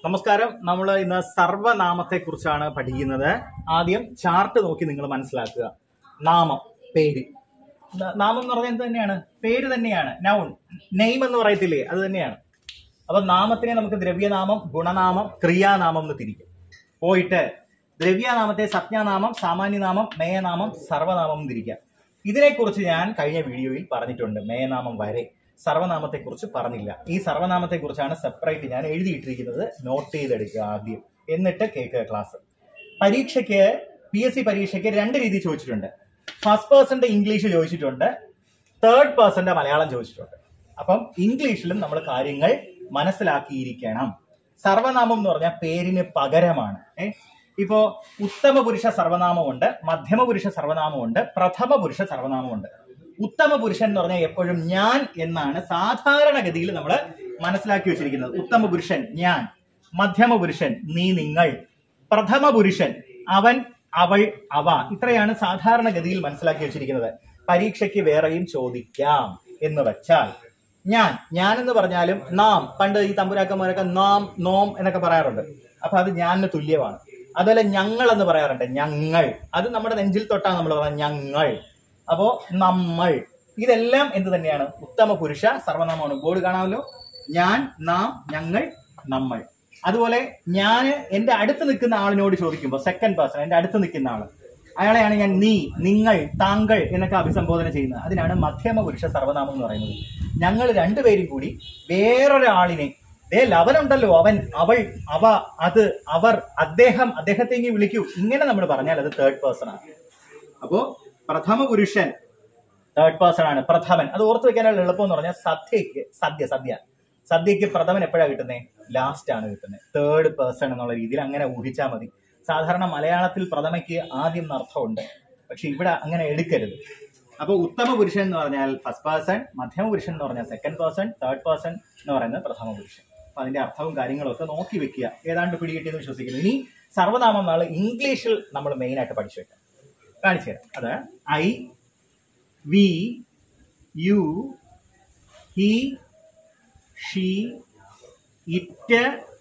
നമസ്കാരം നമ്മൾ ഇന്ന് സർവനാമത്തെ കുറിച്ചാണ് പഠിക്കുന്നത് ആദ്യം ചാർട്ട് നോക്കി നിങ്ങൾ മനസ്സിലാക്കുക നാമം പേര് ന- നാമം എന്ന് പറഞ്ഞാൽ എന്ത് തന്നെയാണ് പേര് തന്നെയാണ് നൗൺ നെയിം എന്ന് പറയത്തില്ലേ അത് തന്നെയാണ് അപ്പൊ നാമത്തിനെ നമുക്ക് ദ്രവ്യനാമം ഗുണനാമം ക്രിയാനാമം എന്ന് തിരിക്കും പോയിട്ട് ദ്രവ്യനാമത്തെ സജ്ഞാനാമം സാമാന്യനാമം മേയനാമം സർവനാമം എന്ന് തിരിക്കാം ഇതിനെക്കുറിച്ച് ഞാൻ കഴിഞ്ഞ വീഡിയോയിൽ പറഞ്ഞിട്ടുണ്ട് മേയനാമം വരെ സർവനാമത്തെക്കുറിച്ച് പറഞ്ഞില്ല ഈ സർവനാമത്തെക്കുറിച്ചാണ് സെപ്പറേറ്റ് ഞാൻ എഴുതിയിട്ടിരിക്കുന്നത് നോട്ട് ചെയ്തെടുക്കുക ആദ്യം എന്നിട്ട് കേൾക്കുക ക്ലാസ് പരീക്ഷയ്ക്ക് പി എസ് സി പരീക്ഷയ്ക്ക് രണ്ട് രീതി ചോദിച്ചിട്ടുണ്ട് ഫസ്റ്റ് പേഴ്സന്റെ ഇംഗ്ലീഷ് ചോദിച്ചിട്ടുണ്ട് തേർഡ് പേഴ്സന്റെ മലയാളം ചോദിച്ചിട്ടുണ്ട് അപ്പം ഇംഗ്ലീഷിലും നമ്മൾ കാര്യങ്ങൾ മനസ്സിലാക്കിയിരിക്കണം സർവനാമം എന്ന് പറഞ്ഞാൽ പേരിന് പകരമാണ് ഏ ഇപ്പോ ഉത്തമ പുരുഷ സർവനാമമുണ്ട് മധ്യമ പുരുഷ സർവനാമമുണ്ട് പ്രഥമ പുരുഷ സർവനാമമുണ്ട് ഉത്തമ പുരുഷൻ എന്ന് പറഞ്ഞാൽ എപ്പോഴും ഞാൻ എന്നാണ് സാധാരണഗതിയിൽ നമ്മൾ മനസ്സിലാക്കി വെച്ചിരിക്കുന്നത് ഉത്തമ പുരുഷൻ ഞാൻ മധ്യമ പുരുഷൻ നീ നിങ്ങൾ പ്രഥമ പുരുഷൻ അവൻ അവൾ അവ ഇത്രയാണ് സാധാരണഗതിയിൽ മനസ്സിലാക്കി വെച്ചിരിക്കുന്നത് പരീക്ഷയ്ക്ക് വേറെയും ചോദിക്കാം എന്ന് വെച്ചാൽ ഞാൻ ഞാൻ എന്ന് പറഞ്ഞാലും നാം പണ്ട് ഈ തമ്പുരാക്കന്മാരൊക്കെ നാം നോം എന്നൊക്കെ പറയാറുണ്ട് അപ്പൊ അത് ഞാനിന് തുല്യമാണ് അതുപോലെ ഞങ്ങൾ എന്ന് പറയാറുണ്ട് ഞങ്ങൾ അത് നമ്മുടെ നെഞ്ചിൽ തൊട്ടാണ് നമ്മൾ പറയുന്നത് ഞങ്ങൾ അപ്പോ നമ്മൾ ഇതെല്ലാം എന്ത് തന്നെയാണ് ഉത്തമ പുരുഷ സർവനാമമാണ് ബോർഡ് കാണാമല്ലോ ഞാൻ നാം ഞങ്ങൾ നമ്മൾ അതുപോലെ ഞാൻ എന്റെ അടുത്ത് നിൽക്കുന്ന ആളിനോട് ചോദിക്കുമ്പോൾ സെക്കൻഡ് പേഴ്സൺ എന്റെ അടുത്ത് നിൽക്കുന്ന ആള് അയാളെയാണ് ഞാൻ നീ നിങ്ങൾ താങ്കൾ എന്നൊക്കെ അഭിസംബോധന ചെയ്യുന്നത് അതിനാണ് മധ്യമ പുരുഷ സർവനാമം എന്ന് പറയുന്നത് ഞങ്ങൾ രണ്ടുപേരും കൂടി വേറൊരാളിനെ ദേ ലവനുണ്ടല്ലോ അവൻ അവൾ അവ അത് അവർ അദ്ദേഹം അദ്ദേഹത്തെ ഇനി വിളിക്കൂ ഇങ്ങനെ നമ്മൾ പറഞ്ഞാൽ അത് തേർഡ് പേഴ്സൺ ആണ് അപ്പോ പ്രഥമ പുരുഷൻ തേർഡ് പേഴ്സൺ ആണ് പ്രഥമൻ അത് ഓർത്ത് വെക്കാനുള്ള എളുപ്പം എന്ന് പറഞ്ഞാൽ സദ്യക്ക് സദ്യ സദ്യ സദ്യക്ക് പ്രഥമൻ എപ്പോഴാണ് കിട്ടുന്നത് ലാസ്റ്റ് ആണ് കിട്ടുന്നത് തേർഡ് പേഴ്സൺ എന്നുള്ള രീതിയിൽ അങ്ങനെ ഊഹിച്ചാൽ മതി സാധാരണ മലയാളത്തിൽ പ്രഥമയ്ക്ക് ആദ്യം എന്ന അർത്ഥമുണ്ട് പക്ഷെ ഇവിടെ അങ്ങനെ എടുക്കരുത് അപ്പൊ ഉത്തമ പുരുഷൻ എന്ന് പറഞ്ഞാൽ ഫസ്റ്റ് പേഴ്സൺ മധ്യമ പുരുഷൻ എന്ന് പറഞ്ഞാൽ സെക്കൻഡ് പേഴ്സൺ തേർഡ് പേഴ്സൺ എന്ന് പറയുന്നത് പ്രഥമ പുരുഷൻ അപ്പൊ അതിന്റെ അർത്ഥവും കാര്യങ്ങളും ഒക്കെ നോക്കി വെക്കുക ഏതാണ്ട് പിടികിട്ടിയെന്ന് വിശ്വസിക്കുന്നു ഇനി സർവ്വനാമം നാൾ ഇംഗ്ലീഷിൽ നമ്മൾ മെയിൻ ആയിട്ട് പഠിച്ചു വെക്കാം കാണിച്ചു തരാം അത് I we you he she it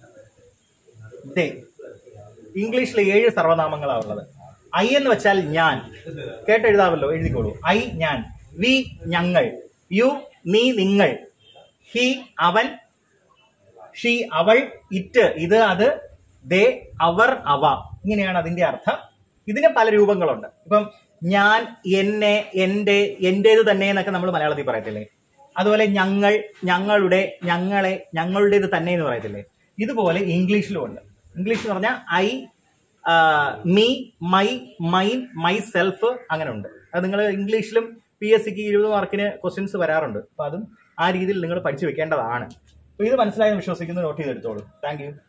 they ഇംഗ്ലീഷിൽ ഏഴ് സർവനാമങ്ങളാണ് ഉള്ളത് ഐ എന്ന് വെച്ചാൽ ഞാൻ കേട്ടെഴുതാമല്ലോ എഴുതിക്കോളൂ ഐ ഞാൻ വി ഞങ്ങൾ യു നീ നിങ്ങൾ ഹി അവൻ ഷീ അവൾ ഇറ്റ് ഇത് അത് ദേ അവർ അവ ഇങ്ങനെയാണ് അതിന്റെ അർത്ഥം ഇതിന് പല രൂപങ്ങളുണ്ട് ഇപ്പം ഞാൻ എന്നെ എന്റെ എന്റേത് തന്നെ എന്നൊക്കെ നമ്മൾ മലയാളത്തിൽ പറയത്തില്ലേ അതുപോലെ ഞങ്ങൾ ഞങ്ങളുടെ ഞങ്ങളെ ഞങ്ങളുടേത് തന്നെ എന്ന് പറയത്തില്ലേ ഇതുപോലെ ഇംഗ്ലീഷിലും ഉണ്ട് ഇംഗ്ലീഷ് എന്ന് പറഞ്ഞാൽ I me my mine myself അങ്ങനെ ഉണ്ട് അത് നിങ്ങൾ ഇംഗ്ലീഷിലും പി എസ് സിക്ക് ഇരുപത് മാർക്കിന് ക്വസ്റ്റ്യൻസ് വരാറുണ്ട് അപ്പൊ അതും ആ രീതിയിൽ നിങ്ങൾ പഠിച്ചു വെക്കേണ്ടതാണ് അപ്പൊ ഇത് മനസ്സിലായെന്ന് വിശ്വസിക്കുന്നു നോട്ട് ചെയ്തെടുത്തോളൂ താങ്ക് യു